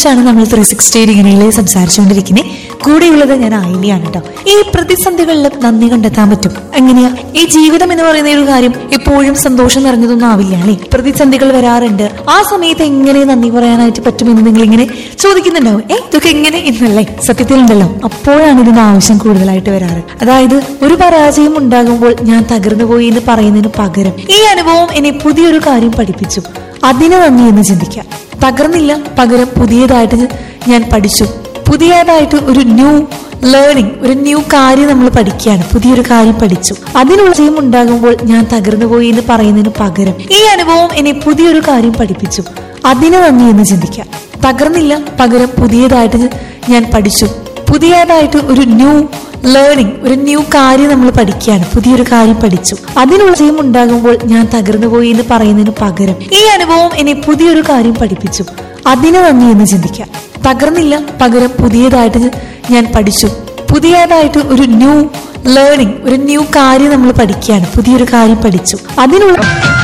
കുറിച്ചാണ് നമ്മൾ three sixty ഡിഗ്രിയിൽ സംസാരിച്ചുകൊണ്ടിരിക്കുന്നത് കൂടെയുള്ളത് ഞാൻ ആയിലിയാണ് കേട്ടോ ഈ പ്രതിസന്ധികളിൽ നന്ദി കണ്ടെത്താൻ പറ്റും എങ്ങനെയാ ഈ ജീവിതം എന്ന് പറയുന്ന ഒരു കാര്യം എപ്പോഴും സന്തോഷം നിറഞ്ഞതൊന്നും ആവില്ല അല്ലേ പ്രതിസന്ധികൾ വരാറുണ്ട് ആ സമയത്ത് എങ്ങനെ നന്ദി പറയാനായിട്ട് പറ്റുമെന്ന് നിങ്ങൾ ഇങ്ങനെ ചോദിക്കുന്നുണ്ടാവും ഏ ഇതൊക്കെ എങ്ങനെ എന്നല്ലേ സത്യത്തിലുണ്ടല്ലോ അപ്പോഴാണ് ഇതിന് ആവശ്യം കൂടുതലായിട്ട് വരാറ് അതായത് ഒരു പരാജയം ഉണ്ടാകുമ്പോൾ ഞാൻ തകർന്നു പോയി എന്ന് പറയുന്നതിന് പകരം ഈ അനുഭവം എന്നെ പുതിയൊരു കാര്യം പഠിപ്പിച്ചു അതിന് നന്ദി എന്ന് ചിന്തിക്കാം തകർന്നില്ല പകരം പുതിയതായിട്ട് ഞാൻ പഠിച്ചു പുതിയതായിട്ട് ഒരു ന്യൂ ലേണിംഗ് ഒരു ന്യൂ കാര്യം നമ്മൾ പഠിക്കുകയാണ് പുതിയൊരു കാര്യം പഠിച്ചു അതിനുള്ള ജയം ഉണ്ടാകുമ്പോൾ ഞാൻ തകർന്നു പോയി എന്ന് പറയുന്നതിന് പകരം ഈ അനുഭവം എന്നെ പുതിയൊരു കാര്യം പഠിപ്പിച്ചു അതിന് നന്ദി എന്ന് ചിന്തിക്കാം തകർന്നില്ല പകരം പുതിയതായിട്ട് ഞാൻ പഠിച്ചു പുതിയതായിട്ട് ഒരു ന്യൂ ലേണിംഗ് ഒരു ന്യൂ കാര്യം നമ്മൾ പഠിക്കുകയാണ് പുതിയൊരു കാര്യം പഠിച്ചു അതിനുള്ള ജയം ഉണ്ടാകുമ്പോൾ ഞാൻ തകർന്നു പോയി എന്ന് പറയുന്നതിന് പകരം ഈ അനുഭവം എന്നെ പുതിയൊരു കാര്യം പഠിപ്പിച്ചു അതിന് നന്ദി എന്ന് ചിന്തിക്കാം തകർന്നില്ല പകരം പുതിയതായിട്ട് ഞാൻ പഠിച്ചു പുതിയതായിട്ട് ഒരു ന്യൂ ലേണിംഗ് ഒരു ന്യൂ കാര്യം നമ്മൾ പഠിക്കുകയാണ് പുതിയൊരു കാര്യം പഠിച്ചു അതിനുള്ള